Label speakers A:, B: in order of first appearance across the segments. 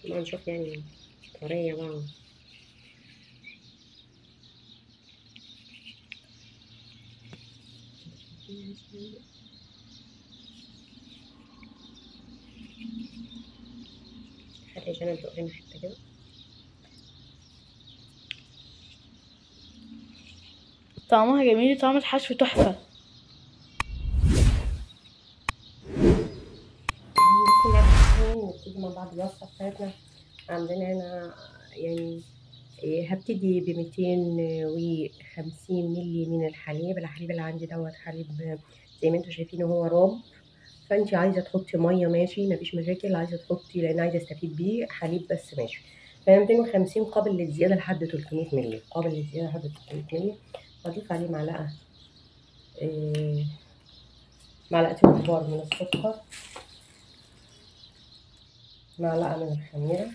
A: ما نشوف يعني طرية بقى خلي جنب بقى حتة كده
B: طعمها جميل طعم الحشو تحفة
A: بسم الله الرحمن الرحيم نبتدي مع بعض الوصفة بتاعتنا عندنا هنا يعني إيه، هبتدي ب 250 مللي من الحليب الحليب اللي عندي دوت حليب زي ما انتم شايفين هو راب فانت عايزه تحطي ميه ماشي مفيش مشاكل عايزه تحطي لان عايزه استفيد بيه حليب بس ماشي ف 250 قابل للزياده لحد 300 مللي قابل للزياده لحد 300 مللي هضيف عليه معلقه إيه، معلقتين كبار من السكر معلقه من الخميره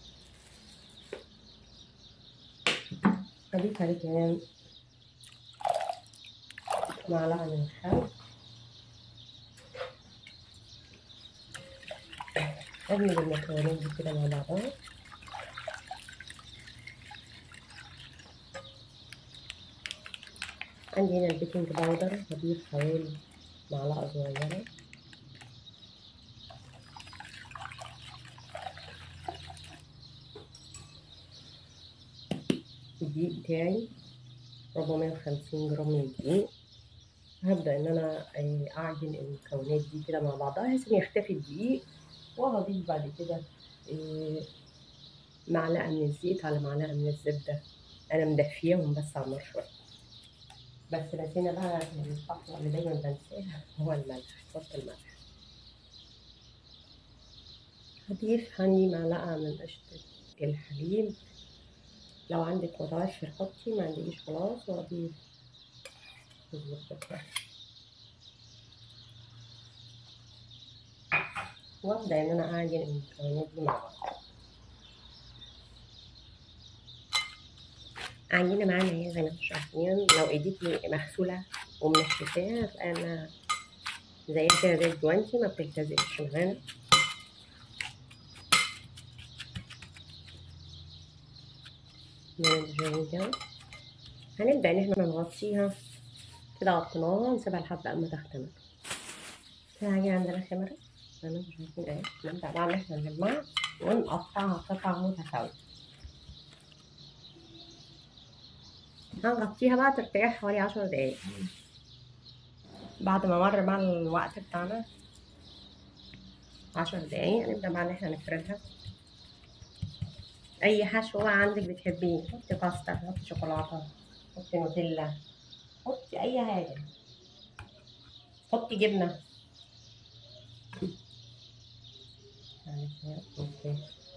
A: هضيف عليه كمان معلقه من الخل أدمج المكونات دي كده مع بعضها عندي هنا البيكنج باودر هضيف حوالي معلقة صغيرة الدقيق بتاعي 450 جرام من الدقيق هبدأ إن أنا أعجن المكونات دي كده مع بعضها بحيث إن يختفي الدقيق وهضيف بعد كده إيه، معلقة من الزيت على معلقة من الزبدة أنا مدفياهم بس على النار شوية بس نسينا بقى الخطوة اللي دايما بنساها هو الملح حط الملح هضيف عندي معلقة من قشطة الحليب لو عندك متوفر حطي ما عندكيش خلاص وأضيف الزبدة وابدا ان انا اعجن المكونات دي مع بعض عجينه معانا اهي زي ما انتم شايفين لو ايديكي مغسوله ومنشفاها فانا زي كده زي الجوانتي ما بتلتزقش معانا كده هنبدا ان احنا نغطيها كده غطيناها ونسيبها لحد اما تختمر كده هاجي عندنا خمره زي ما انتم شايفين اهي نبدأ بقى ان احنا نجمعها ونقطعها قطع متساوية هنغطيها بقى ترتاح حوالي عشر دقايق بعد ما مر بقى الوقت بتاعنا عشر دقايق نبدأ بقى ان احنا نفردها اي حشو بقى عندك بتحبيه حطي باستا حطي شوكولاتة حطي نوتيلا حطي اي حاجة حطي جبنة اوكي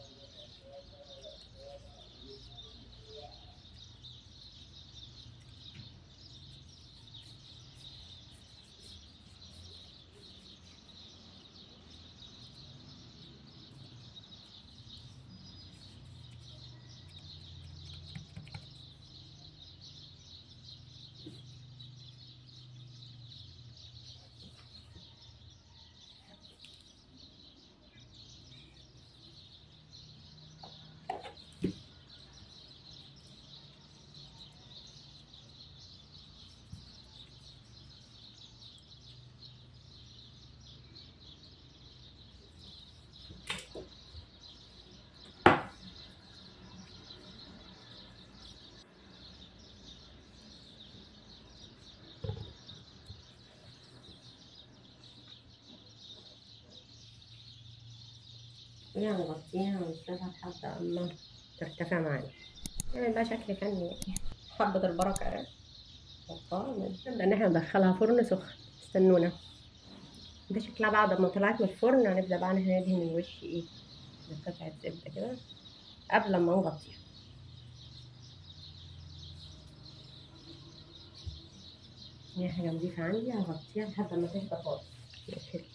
A: يعني نغطيها ونسيبها لحد اما ترتفع معانا يعني بقى شكل فني حبة البركة نبدأ ان احنا ندخلها فرن سخن استنونا ده شكلها بعد ما طلعت من الفرن هنبدأ بقى ان احنا ندهن الوش ايه بقطعة زبدة كده قبل ما نغطيها دي حاجة نضيفة عندي هغطيها لحد ما تهدى خالص